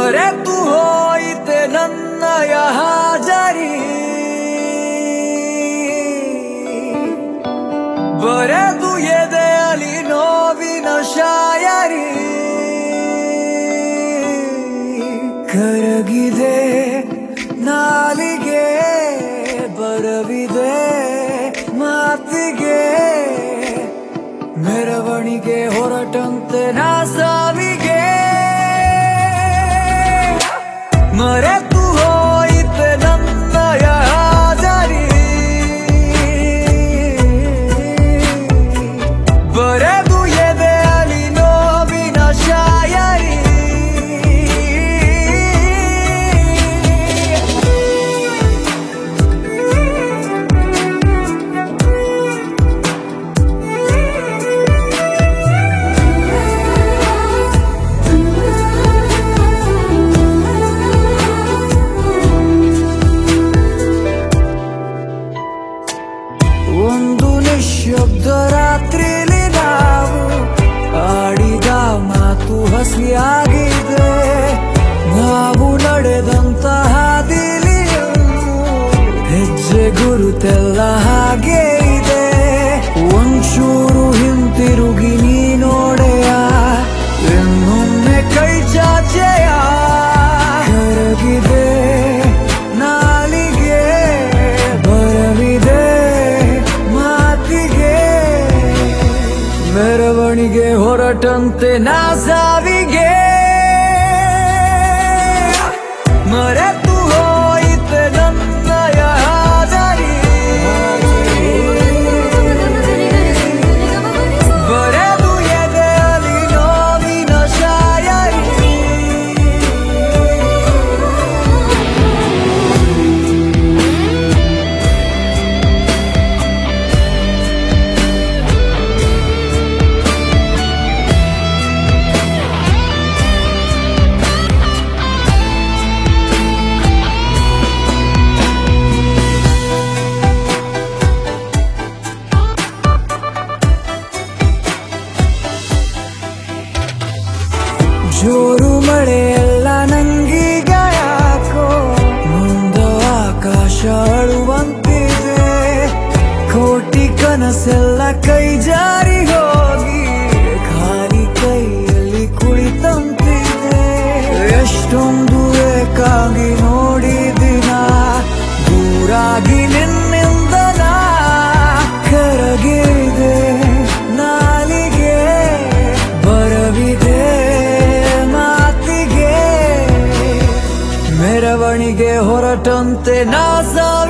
ಮರೆತು ಹೋಯಿತೆ ನನ್ನಯ ಹಾಜರಿ ಬರೆದು ಎದೆಯಲಿ ನೋವಿನ ಶಾಯರಿ ಕರಗಿದೆ ನಾಲಿಗೆ ಬರವಿದೆ ಮಾತಿಗೆ ಮೆರವಣಿಗೆ ಹೊರಟಂತೆ ನಾ ಸಾವಿಗೆ ಮರೆತು ಹೋಯಿತೆ ನನ್ನಯ ಹಾಜರಿ ಬರೆದು ಎದೆಯಲಿ ನೋವಿನ ಶಾಯರಿ ಒಂದು ನಿಶಬ್ದ ರಾತ್ರಿಲಿ ನಾವು ಆಡಿದ ಮಾತು ಹಸಿಯಾಗಿದೆ ನಾವು ನಡೆದಂತ ಹಾದಿಲಿ ಹೆಜ್ಜೆ ಗುರುತೆಲ್ಲ ಹಾಗೆ ಇದೆ ಒಂಚೂರು ಹಿಂತಿರುಗಿ ನೀ ನೋಡೆಯ ಇನ್ನೊಮ್ಮೆ ಕೈ ಚಾಚೆಯ ಕರಗಿದೆ ನಾಲಿಗೆ ಬರವಿದೆ ಮಾತಿಗೆ ಮೆರವಣಿಗೆ ಹೊರಟಂತೆ ನಾ ಸಾವಿಗೆ ಮರೆತು ಹೋಯಿತೆ ನನ್ನಯ ಹಾಜರಿ ಬರೆದು ಎದೆಯಲಿ ನೋವಿನ ಶಾಯರಿ ಜೋರು ಮಳೆಯೆಲ್ಲ ನಂಗೀಗ ಯಾಕೋ ಮುಂದ ಆಕಾಶ ಅಳುವಂತಿದೆ ಕೋಟಿ ಕನಸೆಲ್ಲ ಕೈ ಜಾರಿ ಹೋಗಿ ಖಾಲಿ ಕೈಯಲ್ಲಿ ಕುಳಿತಂತಿದೆ ಎಷ್ಟೊಂದು ಏಕಾಗಿ ನೋಡಿದಿನ ದೂರಾಗಿ ನಿನ್ನಿಂದ ನಾ ಕರಗಿದೆ ನಾಲಿಗೆ ಬರವಿದೆ ಮಾತಿಗೆ ಮೆರವಣಿಗೆ ಹೊರಟಂತೆ ನಾ ಸಾವಿ